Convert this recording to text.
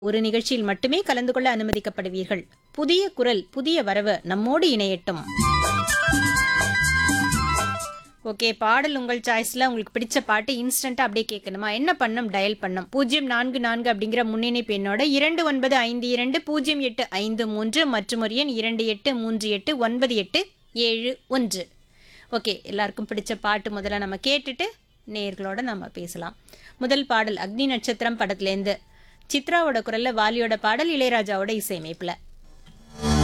ஒரு நிகழ்ச்சியில் மட்டுமே கலந்து கொள்ள அனுமதிக்கப்படுவீர்கள் புதிய குரல் புதிய வரவு நம்மோடு இணையட்டும் ஓகே பாடல் உங்கள் சாய்ஸில் உங்களுக்கு பிடிச்ச பாட்டு இன்ஸ்டண்ட்டாக அப்படியே கேட்கணுமா என்ன பண்ணும் டயல் பண்ணும் பூஜ்ஜியம் நான்கு நான்கு அப்படிங்கிற முன்னிணைப்பு எண்ணோட இரண்டு ஒன்பது ஐந்து இரண்டு பூஜ்ஜியம் எட்டு ஐந்து மூன்று மற்றும் ஒரு எண் இரண்டு எட்டு மூன்று எட்டு ஒன்பது எட்டு ஏழு ஒன்று ஓகே எல்லாருக்கும் பிடிச்ச பாட்டு முதல்ல நம்ம கேட்டுட்டு நேர்களோட நம்ம பேசலாம் முதல் பாடல் அக்னி நட்சத்திரம் படத்துலேருந்து சித்ராவோட குரல்ல வாலியோட பாடல் இளையராஜாவோட இசையமைப்பில்